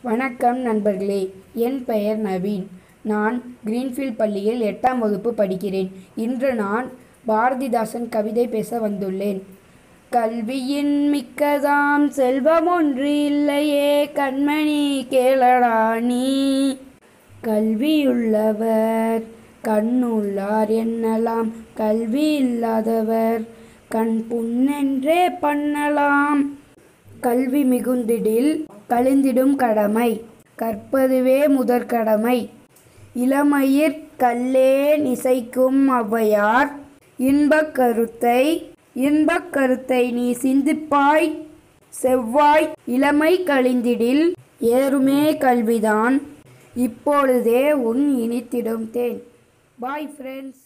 வணக்கம் நண்பர்களே என் பெயர் நவீன் நான் கிரீன்ஃபீல்ட் பள்ளியில் எட்டாம் வகுப்பு படிக்கிறேன் இன்று நான் பாரதிதாசன் கவிதை பேச வந்துள்ளேன் கல்வியின் மிக்கதாம் செல்வம் ஒன்று இல்லையே கண்மணி கேளடா நீ கல்வியுள்ளவர் கண்ணுள்ளார் என்னலாம் கல்வி இல்லாதவர் கண் புண்ணென்றே பண்ணலாம் கல்வி மிகுந்திடில் கழிந்திடும் கடமை கற்பதுவே முதற்கடமை இளமயிர் கல்லே நிசைக்கும் ஔவையார் இன்பக் கருத்தை இன்பக் கருத்தை நீ சிந்திப்பாய் செவ்வாய் இளமை கழிந்திடில் ஏறுமே கல்விதான் இப்பொழுதே உன் இனித்திடும் தேன் பாய் ஃப்ரெண்ட்ஸ்